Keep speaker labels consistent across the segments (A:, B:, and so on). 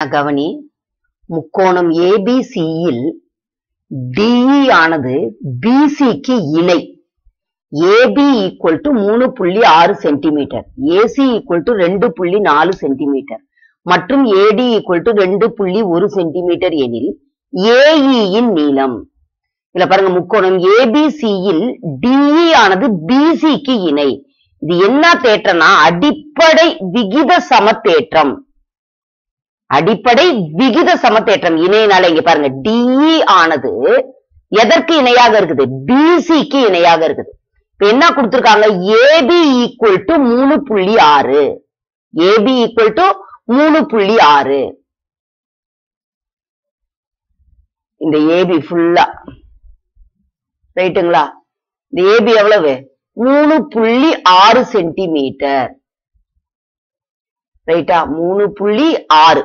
A: கவனி முக்கோணம் ஏபிசியில் டிஇ ஆனது பிசிக்கு இணை ஏபி ஈக்குவல் டு மூணு புள்ளி ஆறு சென்டிமீட்டர் ஏசி ஈக்குவல் டு ரெண்டு புள்ளி நாலு சென்டிமீட்டர் மற்றும் ஏடி ஈக்குவல் டு ரெண்டு புள்ளி ஒரு சென்டிமீட்டர் எனில் ஏஇயின் நீளம் இதுல பாருங்க முக்கோணம் ஏபிசியில் டிஇ ஆனது பிசிக்கு இணை இது என்ன தேற்றம்னா அடிப்படை விகித சமதேற்றம் அடிப்படை விகித சமதேற்றம் இணையினால இங்க பாருங்க டிஇ ஆனது எதற்கு இணையாக இருக்குது பிசிக்கு இணையாக இருக்குது இப்ப என்ன கொடுத்திருக்காங்க ஏபி ஈக்குவல் டு மூணு புள்ளி ஆறு ஏபி ஈக்குவல் டு மூணு புள்ளி ஆறு இந்த ஏபி ஃபுல்லா ரைட்டுங்களா இந்த ஏபி எவ்வளவு மூணு புள்ளி ஆறு சென்டிமீட்டர் ரைட்டா மூணு புள்ளி ஆறு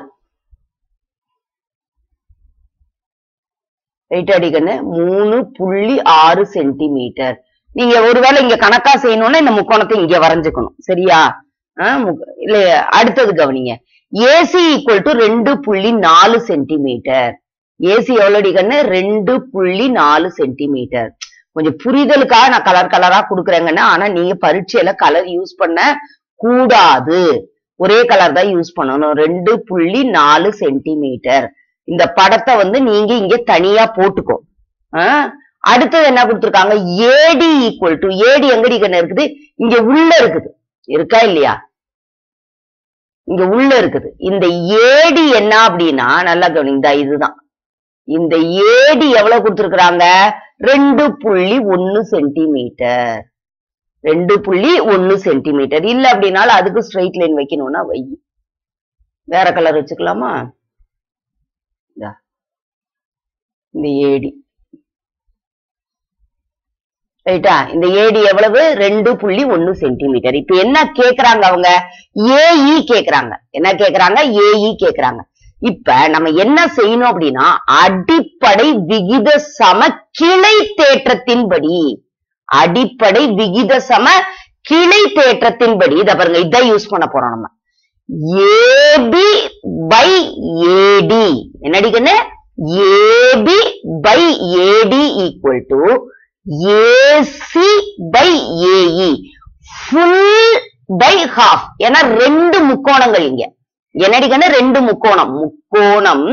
A: ரைட் அடிக்கண்ணு மூணு புள்ளி ஆறு சென்டிமீட்டர் நீங்க ஒருவேளை இங்க கணக்கா செய்யணும்னா இந்த முக்கோணத்தை இங்க வரைஞ்சுக்கணும் சரியா ஆ, முக்க- இல்ல அடுத்தது கவனிங்க ஏசி ஈக்குவல் டு ரெண்டு புள்ளி நாலு சென்டிமீட்டர் ஏசி எவ்வளவு அடிக்கண்ணு ரெண்டு புள்ளி நாலு சென்டிமீட்டர் கொஞ்சம் புரிதலுக்காக நான் கலர் கலரா கொடுக்குறேங்கன்னு ஆனா நீங்க பரீட்சையில கலர் யூஸ் பண்ண கூடாது ஒரே கலர் தான் யூஸ் பண்ணணும் ரெண்டு புள்ளி நாலு சென்டிமீட்டர் இந்த படத்தை வந்து நீங்க இங்க தனியா போட்டுக்கோ ஆ? அடுத்தது என்ன கொடுத்திருக்காங்க ஏடி ஈக்குவல் டு ஏடி எங்கடி கண்ணு இருக்குது இங்க உள்ள இருக்குது இருக்கா இல்லையா இங்க உள்ள இருக்குது இந்த ஏடி என்ன அப்படின்னா நல்லா கவனி இந்த இதுதான் இந்த ஏடி எவ்வளவு கொடுத்திருக்கிறாங்க ரெண்டு புள்ளி ஒன்னு சென்டிமீட்டர் ரெண்டு புள்ளி ஒன்னு சென்டிமீட்டர் இல்ல அப்படின்னாலும் அதுக்கு ஸ்ட்ரைட் லைன் வைக்கணும்னா வை வேற கலர் வச்சுக்கலாமா இந்தா. இந்த ஏடி ரைட்டா இந்த ஏடி எவ்வளவு ரெண்டு புள்ளி ஒன்னு சென்டிமீட்டர் இப்ப என்ன கேக்குறாங்க அவங்க ஏஇ கேக்குறாங்க என்ன கேக்குறாங்க ஏஇ கேக்குறாங்க இப்ப நம்ம என்ன செய்யணும் அப்படின்னா அடிப்படை விகித சம கிளை தேற்றத்தின்படி அடிப்படை விகித சம கிளை தேற்றத்தின்படி இத பாருங்க இதான் யூஸ் பண்ண போறோம் நம்ம ஏபி பை ஏடி என்னடிக்கன்னு AB by AD equal to AC by AE full by half ஏன்னா ரெண்டு முக்கோணங்கள் இங்க என்னடிக்கன்னு ரெண்டு முக்கோணம் முக்கோணம்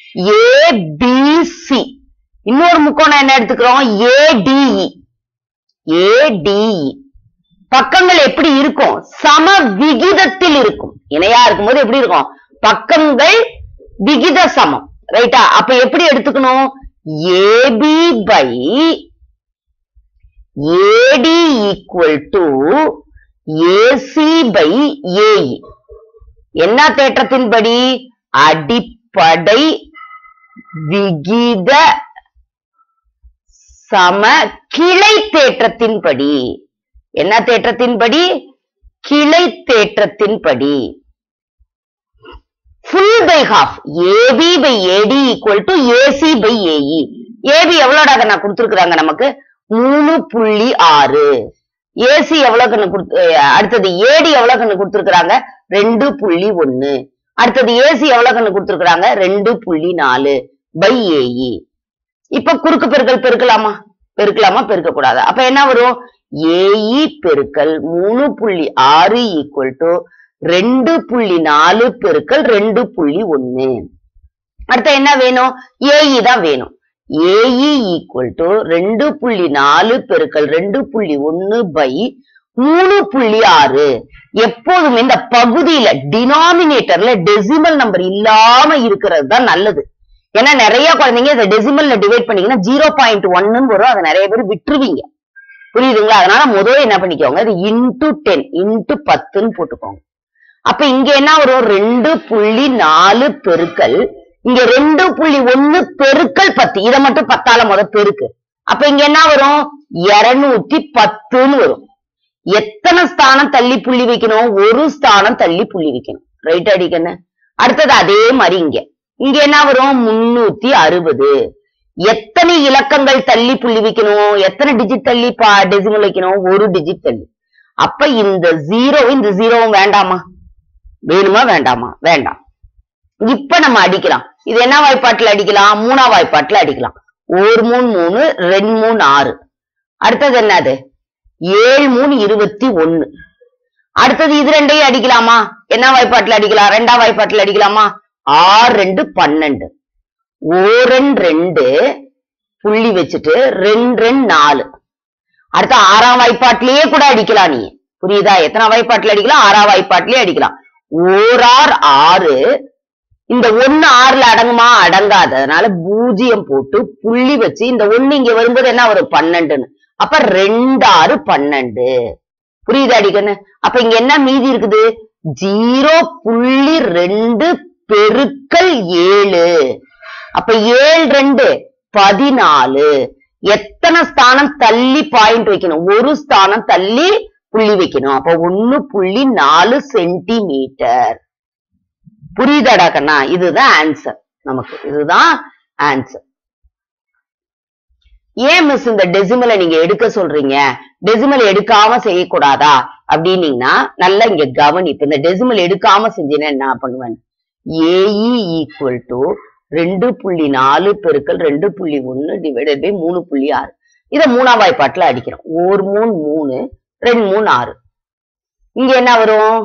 A: ஏபிசி இன்னொரு முக்கோணம் என்ன எடுத்துக்கிறோம் ஏடிஇ ஏடிஇ பக்கங்கள் எப்படி இருக்கும் சம விகிதத்தில் இருக்கும் இணையா இருக்கும்போது எப்படி இருக்கும் பக்கங்கள் விகித சமம் ரைட்டா அப்ப எப்படி எடுத்துக்கணும் AB by AD equal to AC by AE என்ன தேற்றத்தின்படி அடிப்படை விகித சம கிளை தேற்றத்தின்படி என்ன தேற்றத்தின்படி கிளை தேற்றத்தின்படி full by half AB by AD equal to AC by AE AB எவ்வளோடாக நான் கொடுத்துருக்குறாங்க நமக்கு மூணு புள்ளி ஆறு ஏசி எவ்வளவு கண்ணு கொடுத்து அஹ் அடுத்தது ஏடி எவ்வளவு கண்ணு கொடுத்துருக்காங்க ரெண்டு புள்ளி ஒன்னு அடுத்தது ஏசி எவ்வளவு கண்ணு கொடுத்துருக்காங்க ரெண்டு புள்ளி நாலு பை ஏஇ இப்ப குறுக்கு பெருக்கல் பெருக்கலாமா பெருக்கலாமா பெருக்க கூடாது அப்ப என்ன வரும் ஏஇ பெருக்கல் மூணு புள்ளி ஆறு ஈக்குவல் டு ரெண்டு புள்ளி நாலு பெருக்கல் ரெண்டு புள்ளி ஒன்னு அடுத்து என்ன வேணும் ஏஇ தான் வேணும் ஏஇ ஈக்குவல் டு ரெண்டு புள்ளி நாலு பெருக்கல் ரெண்டு புள்ளி ஒன்னு பை மூணு புள்ளி ஆறு எப்போதுமே இந்த பகுதியில டினாமினேட்டர்ல டெசிமல் நம்பர் இல்லாம இருக்கிறது தான் நல்லது ஏன்னா நிறைய குழந்தைங்க இதை டெசிமல்ல டிவைட் பண்ணீங்கன்னா ஜீரோ பாயிண்ட் ஒன்னு வரும் அதை நிறைய பேர் விட்டுருவீங்க புரியுதுங்களா அதனால முதல்ல என்ன பண்ணிக்கோங்க இது இன்டு டென் இன்டு பத்துன்னு போட்டுக்கோங்க அப்ப இங்க என்ன வரும் ரெண்டு புள்ளி நாலு பெருக்கல் இங்க ரெண்டு புள்ளி ஒண்ணு பெருக்கல் பத்து இதை மட்டும் பத்தால முத பெருக்கு அப்ப இங்க என்ன வரும் இருநூத்தி பத்துன்னு வரும் எத்தனை ஸ்தானம் தள்ளி புள்ளி வைக்கணும் ஒரு ஸ்தானம் தள்ளி புள்ளி வைக்கணும் ரைட் அடிக்கணும் அடுத்தது அதே மாதிரி இங்க இங்க என்ன வரும் முன்னூத்தி அறுபது எத்தனை இலக்கங்கள் தள்ளி புள்ளி வைக்கணும் எத்தனை டிஜிட் தள்ளி டெசிமல் வைக்கணும் ஒரு டிஜிட் தள்ளி அப்ப இந்த ஜீரோ இந்த ஜீரோவும் வேண்டாமா வேணுமா வேண்டாமா வேண்டாம் இப்ப நம்ம அடிக்கலாம் இது என்ன வாய்ப்பாட்டுல அடிக்கலாம் மூணா வாய்ப்பாட்டுல அடிக்கலாம் ஒரு மூணு மூணு ரெண்டு மூணு ஆறு அடுத்தது என்னது ஏழு மூணு இருபத்தி ஒண்ணு அடுத்தது இது ரெண்டையும் அடிக்கலாமா என்ன வாய்ப்பாட்டுல அடிக்கலாம் ரெண்டாம் வாய்ப்பாட்டுல அடிக்கலாமா ஆறு ரெண்டு பன்னெண்டு ஓரன் ரெண்டு புள்ளி வச்சுட்டு ரெண்டு ரெண்டு நாலு அடுத்த ஆறாம் வாய்ப்பாட்டிலேயே கூட அடிக்கலாம் நீ புரியுதா எத்தனை வாய்ப்பாட்டுல அடிக்கலாம் ஆறாம் வாய்ப்பாட்டிலேயே அடிக்கலாம் ஓரார் ஆறு இந்த ஒண்ணு ஆறுல அடங்குமா அடங்காது அதனால பூஜ்ஜியம் போட்டு புள்ளி வச்சு இந்த ஒண்ணு இங்க வரும்போது என்ன வரும் பன்னெண்டுன்னு அப்ப ரெண்டு ஆறு பன்னெண்டு புரியுதா அடிக்கன்னு அப்ப இங்க என்ன மீதி இருக்குது ஜீரோ புள்ளி ரெண்டு பெருக்கல் ஏழு அப்ப ஏழு ரெண்டு பதினாலு எத்தனை ஸ்தானம் தள்ளி பாயிண்ட் வைக்கணும் ஒரு ஸ்தானம் தள்ளி புள்ளி வைக்கணும் அப்ப ஒண்ணு புள்ளி நாலு சென்டிமீட்டர் புரியுதாடா கண்ணா இதுதான் ஆன்சர் நமக்கு இதுதான் ஆன்சர் ஏன் மிஸ் இந்த டெசிமலை நீங்க எடுக்க சொல்றீங்க டெசிமல் எடுக்காம செய்யக்கூடாதா அப்படின்னீங்கன்னா நல்லா இங்க கவனி இப்ப இந்த டெசிமல் எடுக்காம செஞ்சீங்கன்னா என்ன பண்ணுவேன் ஏஇ ஈக்குவல் டு ரெண்டு புள்ளி நாலு பெருக்கல் ரெண்டு புள்ளி ஒன்னு டிவைடட் பை மூணு புள்ளி ஆறு இத மூணாம் வாய்ப்பாட்டுல அடிக்கிறோம் ஒரு மூணு மூணு ரெண்டு மூணு ஆறு இங்க என்ன வரும்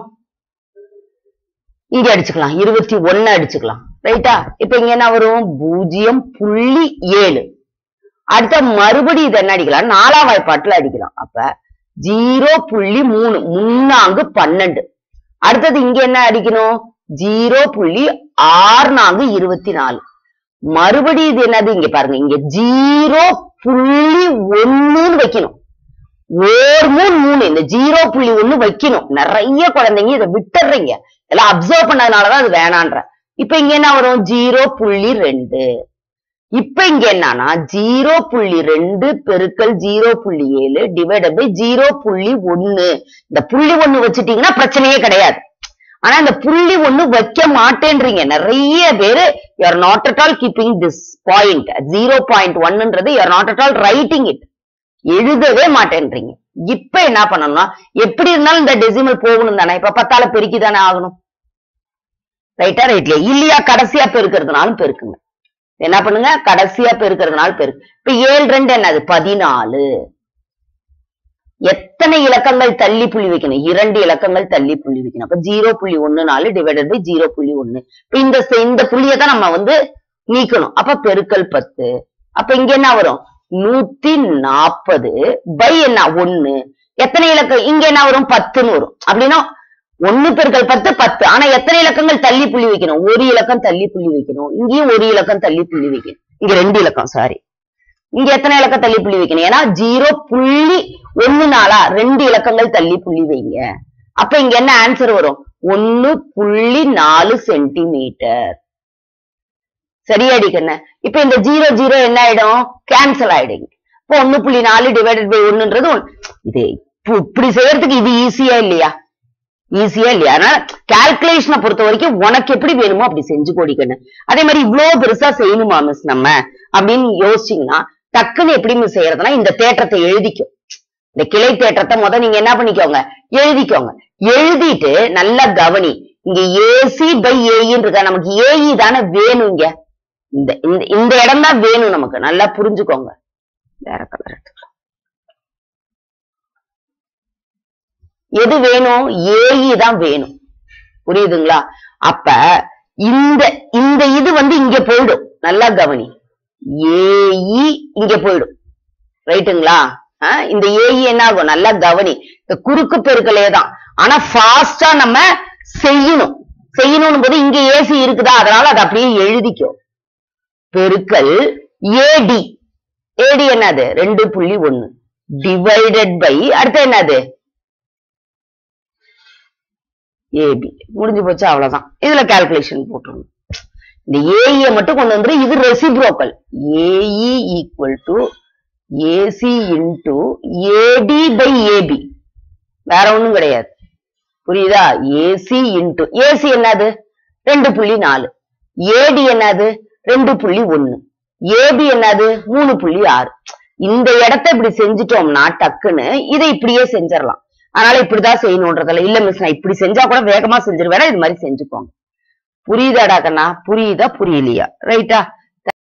A: இங்க அடிச்சுக்கலாம் இருபத்தி ஒன்னு அடிச்சுக்கலாம் ரைட்டா இப்ப இங்க என்ன வரும் பூஜ்ஜியம் புள்ளி ஏழு அடுத்த மறுபடி இது என்ன அடிக்கலாம் நாலாம் வாய்ப்பாட்டுல அடிக்கலாம் அப்ப ஜீரோ புள்ளி மூணு முன்னாங்கு பன்னெண்டு அடுத்தது இங்க என்ன அடிக்கணும் ஜீரோ புள்ளி ஆறு நான்கு இருபத்தி நாலு மறுபடி இது என்னது இங்க பாருங்க இங்க ஜீரோ புள்ளி ஒண்ணுன்னு வைக்கணும் ஒரு மூணு மூணு இந்த ஜீரோ புள்ளி ஒண்ணு வைக்கணும் நிறைய குழந்தைங்க இதை விட்டுறீங்க எல்லாம் அப்சர்வ் பண்ணதுனாலதான் அது வேணான்ற இப்ப இங்க என்ன வரும் ஜீரோ புள்ளி ரெண்டு இப்ப இங்க என்னன்னா ஜீரோ புள்ளி ரெண்டு பெருக்கல் ஜீரோ புள்ளி ஏழு டிவைட் பை ஜீரோ புள்ளி ஒண்ணு இந்த புள்ளி ஒண்ணு வச்சுட்டீங்கன்னா பிரச்சனையே கிடையாது ஆனா இந்த புள்ளி ஒண்ணு வைக்க மாட்டேன்றீங்க நிறைய பேரு you're not at all keeping this point zero point ஒன்னுன்றது you're not at all writing it எழுதவே மாட்டேன்றீங்க இப்ப என்ன பண்ணணும்னா எப்படி இருந்தாலும் இந்த டெசிமல் போகணும் தானே இப்ப பத்தால பெருக்கி தானே ஆகணும் ரைட்டா ரைட்ல இல்லையா கடைசியா பெருக்கிறதுனாலும் பெருக்குங்க என்ன பண்ணுங்க கடைசியா பெருக்கிறதுனால பெருக்கு இப்ப ஏழு ரெண்டு என்னது பதினாலு எத்தனை இலக்கங்கள் தள்ளி புள்ளி வைக்கணும் இரண்டு இலக்கங்கள் தள்ளி புள்ளி வைக்கணும் அப்ப ஜீரோ புள்ளி ஒண்ணு நாலு டிவைடட் பை ஜீரோ புள்ளி ஒண்ணு இப்ப இந்த செ- இந்த புள்ளியை தான் நம்ம வந்து நீக்கணும் அப்ப பெருக்கல் பத்து அப்ப இங்க என்ன வரும் நூத்தி நாற்பது பை என்ன ஒண்ணு எத்தனை இலக்கம் இங்க என்ன வரும் பத்துன்னு வரும் அப்படின்னா ஒண்ணு பெருக்கல் பத்து பத்து ஆனா எத்தனை இலக்கங்கள் தள்ளி புள்ளி வைக்கணும் ஒரு இலக்கம் தள்ளி புள்ளி வைக்கணும் இங்கேயும் ஒரு இலக்கம் தள்ளி புள்ளி வைக்கணும் இங்க ரெண்டு இலக்கம் சாரி இங்க எத்தனை இலக்கம் தள்ளி புள்ளி வைக்கணும் ஏன்னா ஜீரோ புள்ளி ஒண்ணு நாளா ரெண்டு இலக்கங்கள் தள்ளி புள்ளி வைங்க அப்ப இங்க என்ன ஆன்சர் வரும் ஒண்ணு புள்ளி நாலு சென்டிமீட்டர் சரியாடி கண்ணு இப்ப இந்த ஜீரோ ஜீரோ என்ன ஆயிடும் கேன்சல் ஆயிடுங்க இப்போ ஒண்ணு புள்ளி நாலு டிவைடட் பை ஒண்ணுன்றது ஒண்ணு. இது இப்ப- இப்படி செய்யறதுக்கு இது ஈஸியா இல்லையா ஈஸியா இல்லையா அதனால கால்குலேஷனை பொறுத்த வரைக்கும் உனக்கு எப்படி வேணுமோ அப்படி செஞ்சு கோடிக்கணும் அதே மாதிரி இவ்வளவு பெருசா செய்யணுமா மிஸ் நம்ம அப்படின்னு யோசிச்சீங்கன்னா டக்குன்னு எப்படி மிஸ் செய்யறதுன்னா இந்த தேற்றத்தை எழுதிக்கும் இந்த கிளை தேற்றத்தை முத நீங்க என்ன பண்ணிக்கோங்க எழுதிக்கோங்க எழுதிட்டு நல்லா கவனி இங்க ஏசி பை ஏஇன்னு இருக்கா நமக்கு ஏஇ தானே வேணும் இங்க இந்த இந்த- இந்த இடம் தான் வேணும் நமக்கு நல்லா புரிஞ்சுக்கோங்க வேற கலர் எடுத்துக்கலாம் எது வேணும் ஏஇ தான் வேணும் புரியுதுங்களா அப்ப இந்த இந்த இது வந்து இங்க போயிடும் நல்லா கவனி ஏஇ இங்க போயிடும் ரைட்டுங்களா ஆஹ் இந்த ஏஇ என்ன ஆகும் நல்லா கவனி இந்த குறுக்கு பெருக்கலே தான் ஆனா ஃபாஸ்டா நம்ம செய்யணும் செய்யணும் போது இங்க ஏசி இருக்குதா அதனால அதை அப்படியே எழுதிக்கோ பெருக்கல் ஏடி ஏடி என்னது ரெண்டு புள்ளி ஒண்ணு டிவைடட் பை அடுத்து என்னது ஏபி முடிஞ்சு போச்சு அவ்வளவுதான் இதுல கால்குலேஷன் போட்டுருணும் இந்த ஏஇ மட்டும் கொண்டு வந்துரு இது reciprocal AE equal to AC into AD by AB வேற ஒண்ணும் கிடையாது புரியுதா ஏசி இன்டு ஏசி என்னது ரெண்டு புள்ளி நாலு ஏடி என்னது ரெண்டு புள்ளி ஒண்ணு ஏபி என்னது மூணு புள்ளி ஆறு இந்த இடத்த இப்படி செஞ்சுட்டோம்னா டக்குன்னு இதை இப்படியே செஞ்சிடலாம் அதனால இப்படிதான் செய்யணுன்றதில்ல இல்ல மிஸ் நான் இப்படி செஞ்சா கூட வேகமா செஞ்சிருவேன் இது மாதிரி செஞ்சுக்கோங்க புரியுதாடா கண்ணா புரியுதா புரியலையா ரைட்டா